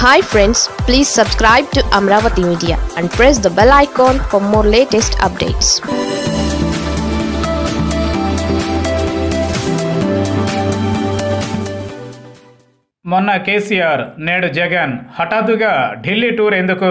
hi friends please subscribe to Amaravati media and press the bell icon for more latest updates మొన్న కేసీఆర్ నేడు జగన్ హఠాత్తుగా Delhi tour ఎందుకు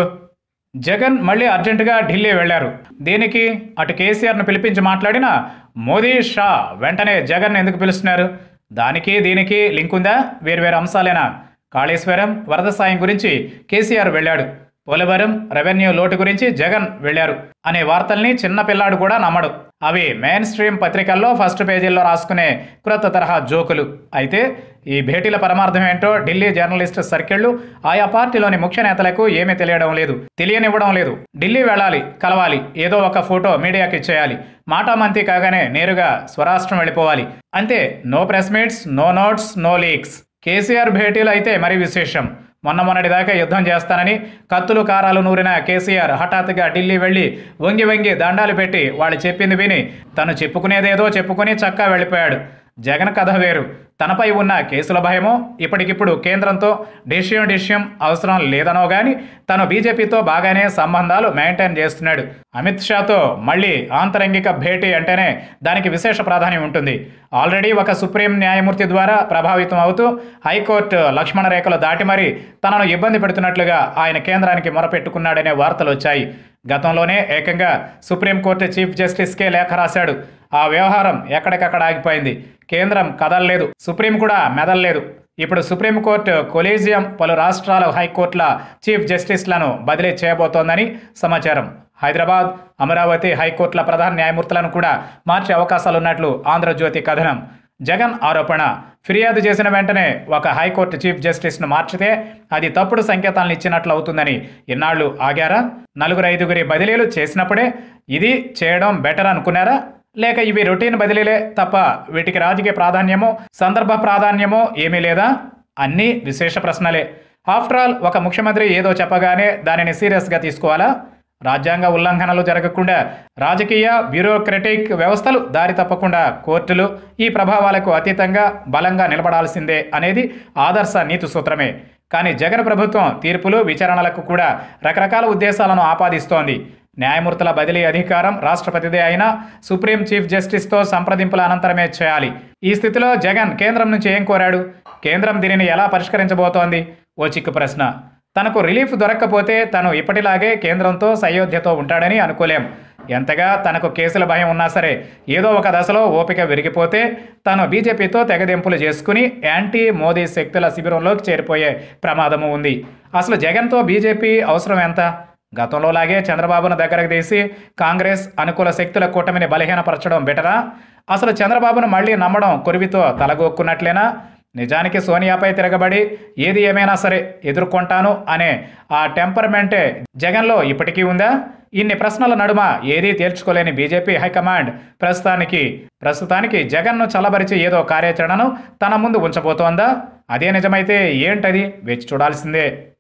జగన్ మళ్ళీ అర్జెంటుగా ఢిల్లీ వెళ్లారు దీనికి అటు కేసీఆర్ను పిలిపించి మాట్లాడిన మోదీ షా వెంటనే జగన్ ఎందుకు పిలుస్తున్నారు దానికి దీనికి లింక్ ఉందా వేర్వేరు అంశాలేనా కాళేశ్వరం వరద సాయం గురించి కేసీఆర్ వెళ్ళాడు పోలవరం రెవెన్యూ లోటు గురించి జగన్ వెళ్లారు అనే వార్తల్ని చిన్న పిల్లాడు కూడా నమ్మడు అవి మెయిన్ స్ట్రీమ్ పత్రికల్లో ఫస్ట్ పేజీల్లో రాసుకునే క్రొత్త తరహా జోకులు అయితే ఈ భేటీల పరమార్థం ఏంటో ఢిల్లీ జర్నలిస్ట్ సర్కిళ్లు ఆయా పార్టీలోని ముఖ్య నేతలకు ఏమీ తెలియడం లేదు తెలియనివ్వడం లేదు ఢిల్లీ వెళ్ళాలి కలవాలి ఏదో ఒక ఫోటో మీడియాకి ఇచ్చేయాలి మాటామంతి కాగానే నేరుగా స్వరాష్ట్రం వెళ్ళిపోవాలి అంతే no press meets no notes no leaks KCR భేటీలు అయితే మరీ విశేషం మొన్న మొన్నటిదాకా యుద్ధం చేస్తానని కత్తులు కారాలు నూరిన కేసీఆర్ హఠాత్తుగా ఢిల్లీ వెళ్ళి వంగి వంగి దండాలు పెట్టి వాళ్ళు చెప్పింది విని తను చెప్పుకునేదేదో చెప్పుకుని చక్కా వెళ్ళిపోయాడు జగన్ కథ వేరు తనపై ఉన్న కేసుల భయమో ఇప్పటికిప్పుడు కేంద్రంతో డిష్యం డిష్యం అవసరం లేదనో గాని తను బీజేపీతో బాగానే సంబంధాలు మెయింటైన్ చేస్తున్నాడు అమిత్ షాతో మళ్ళీ ఆంతరంగిక భేటీ అంటేనే దానికి విశేష ప్రాధాన్యం ఉంటుంది ఆల్రెడీ ఒక సుప్రీం న్యాయమూర్తి ద్వారా ప్రభావితం అవుతూ హైకోర్టు లక్ష్మణ రేఖలు దాటి మరీ తనను ఇబ్బంది పెడుతున్నట్లుగా ఆయన కేంద్రానికి మొరపెట్టుకున్నాడనే వార్తలు వచ్చాయి గతంలోనే ఏకంగా సుప్రీంకోర్టు చీఫ్ జస్టిస్కే లేఖ రాశాడు ఆ వ్యవహారం ఎక్కడికక్కడ ఆగిపోయింది కేంద్రం కదలలేదు సుప్రీం కూడా మెదల్లేదు ఇప్పుడు సుప్రీంకోర్టు కొలీజియం పలు రాష్ట్రాల హైకోర్టుల చీఫ్ జస్టిస్లను బదిలీ చేయబోతోందని సమాచారం హైదరాబాద్ అమరావతి హైకోర్టుల ప్రధాన న్యాయమూర్తులను కూడా మార్చే అవకాశాలున్నట్లు ఆంధ్రజ్యోతి కథనం జగన్ ఆరోపణ ఫిర్యాదు చేసిన వెంటనే ఒక హైకోర్టు చీఫ్ జస్టిస్ను మార్చితే అది తప్పుడు సంకేతాలను ఇచ్చినట్లు అవుతుందని ఇన్నాళ్లు ఆగారా నలుగురు ఐదుగురి బదిలీలు చేసినప్పుడే ఇది చేయడం బెటర్ అనుకున్నారా లేక ఇవి రొటీన్ బదిలీలే తప్ప వీటికి రాజకీయ ప్రాధాన్యమో సందర్భ ప్రాధాన్యమో ఏమీ లేదా అన్నీ విశేష ప్రశ్నలే ఆఫ్టర్ ఆల్ ఒక ముఖ్యమంత్రి ఏదో చెప్పగానే దానిని సీరియస్గా తీసుకోవాలా రాజ్యాంగ ఉల్లంఘనలు జరగకుండా రాజకీయ బ్యూరోక్రటిక్ వ్యవస్థలు దారి తప్పకుండా కోర్టులు ఈ ప్రభావాలకు అతీతంగా బలంగా నిలబడాల్సిందే అనేది ఆదర్శ నీతి సూత్రమే కానీ జగన్ ప్రభుత్వం తీర్పులు విచారణలకు కూడా రకరకాల ఉద్దేశాలను ఆపాదిస్తోంది న్యాయమూర్తుల బదిలీ అధికారం రాష్ట్రపతిదే అయినా సుప్రీం చీఫ్ జస్టిస్తో సంప్రదింపుల అనంతరమే చేయాలి ఈ స్థితిలో జగన్ కేంద్రం నుంచి ఏం కోరాడు కేంద్రం దీనిని ఎలా పరిష్కరించబోతోంది ఓ చిక్కు ప్రశ్న తనకు రిలీఫ్ దొరక్కపోతే తను ఇప్పటిలాగే కేంద్రంతో సయోధ్యతో ఉంటాడని అనుకోలేం ఎంతగా తనకు కేసుల భయం ఉన్నా సరే ఏదో ఒక దశలో ఓపిక విరిగిపోతే తను బీజేపీతో తెగదెంపులు చేసుకుని యాంటీ మోదీ శక్తుల శిబిరంలోకి చేరిపోయే ప్రమాదము ఉంది అసలు జగన్తో బీజేపీ అవసరం ఎంత గతంలోలాగే చంద్రబాబును దగ్గరకు తీసి కాంగ్రెస్ అనుకూల శక్తుల కూటమిని బలహీనపరచడం బెటరా అసలు చంద్రబాబును మళ్ళీ నమ్మడం కొరివితో తలగొక్కున్నట్లేనా నిజానికి సోనియాపై తిరగబడి ఏది ఏమైనా సరే ఎదుర్కొంటాను అనే ఆ టెంపర్మెంటే జగన్లో ఇప్పటికీ ఉందా ఇన్ని ప్రశ్నల నడుమ ఏదీ తేల్చుకోలేని బీజేపీ హైకమాండ్ ప్రస్తుతానికి ప్రస్తుతానికి జగన్ను చల్లబరిచి ఏదో కార్యాచరణను తన ముందు ఉంచబోతోందా అదే నిజమైతే ఏంటది వేచి చూడాల్సిందే